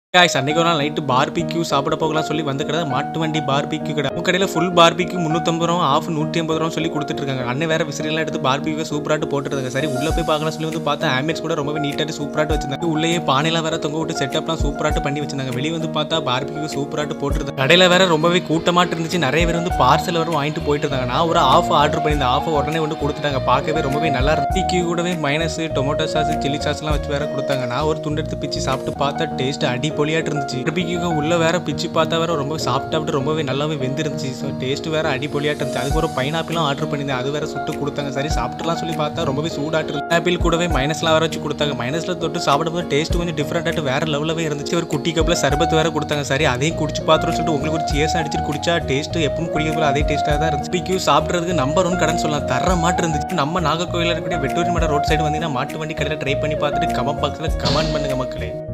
guys அன்னைக்கு ஒரு நாள் நைட்டு பார்பிக்யூ சாப்பிட போகலாம் சொல்லி வந்து கடை மாட்டு வண்டி பார்பிக்யூ கடை உங்க கடையில் ஃபுல் பார்பிக்யூ முந்நூற்றம்பது ரூபா ஆஃப் நூற்றி ஐம்பது ரூபா சொல்லி கொடுத்துட்டு இருக்காங்க அண்ணன் வேற விசிறியெல்லாம் எடுத்து பார்பிக்யூ சூப்பராட்டு போட்டுருக்காங்க சரி உள்ள போய் பார்க்கலாம் சொல்லி வந்து பார்த்தா ஆம்பியன்ஸ் கூட ரொம்பவே நீட்டாட்டு சூப்பராட்டு வச்சிருந்தாங்க உள்ளேயே பானையெல்லாம் வேற தொங்க விட்டு செட்டப்லாம் சூப்பராட்டு பண்ணி வச்சிருந்தாங்க வெளியே வந்து பார்த்தா பார்பிக்யூ சூப்பராட்டு போட்டுருந்தாங்க கடையில் வேற ரொம்பவே கூட்டமாட்டு இருந்துச்சு நிறைய பேர் வந்து பார்சல் வரும் வாங்கிட்டு போயிட்டு இருந்தாங்க நான் ஒரு ஆஃப் ஆர்டர் பண்ணியிருந்தேன் ஆஃப் உடனே வந்து கொடுத்துட்டாங்க பார்க்கவே ரொம்பவே நல்லா இருந்துச்சு டீ கூடவே மைனஸ் டொமேட்டோ சாஸ் சில்லி சாஸ்லாம் வச்சு வேற கொடுத்தாங்க நான் ஒரு துண்டு எடுத்து பிச்சு சாப்பிட்டு பார்த்தா டேஸ்ட் அடிப்பொலியாட்டு இருந்துச்சு பார்பிக்யூக்கு உள்ள வேற பிச்சு பார்த்தா வேற ரொம்ப சாப்பிட்டு ரொம்பவே நல்லாவே வெந்திருந்துச்சு ஸோ டேஸ்ட் வேற அடிப்பொலியாட்டு இருந்துச்சு அதுக்கு ஒரு பைனாப்பிளும் ஆர்டர் பண்ணியிருந்தேன் அது வேற சுட்டு கொடுத்தாங்க சரி சாப்பிட்டுலாம் சொல்லி பார்த்தா ரொம்பவே சூடாட்டு இருக்கு ஆப்பிள் கூடவே மைனஸ்லாம் வேற வச்சு கொடுத்தாங்க மைனஸ்ல தொட்டு சாப்பிடும்போது டேஸ்ட் கொஞ்சம் டிஃப்ரெண்டாட்டு வேற லெவலவே இருந்துச்சு ஒரு குட்டி கப்பில் சர்பத் வேற கொடுத்தாங்க சரி அதையும் குடிச்சு பார்த்துரும் சொல்லிட்டு உங்களுக்கு ஒரு சேஸ் அடிச்சுட்டு குடிச்சா டேஸ்ட் எப்பவும் குடிக்கிறதுல அதே டேஸ்ட்டாக தான் இருந்துச்சு பிக்யூ சாப்பிட்றதுக்கு நம்பர் ஒன் கடன் சொல்லலாம் தர மாட்டு இருந்துச்சு நம்ம நாகர்கோயிலில் இருக்கக்கூடிய வெட்டூரி மட ரோட் சைடு வந்தீங்கன்னா மாட்டு வண்டி கடையில் ட்ரை பண்ணி பார்த்துட்டு கமெண்ட் பாக்ஸில் கமெண்ட் பண்ணுங்க மக்களே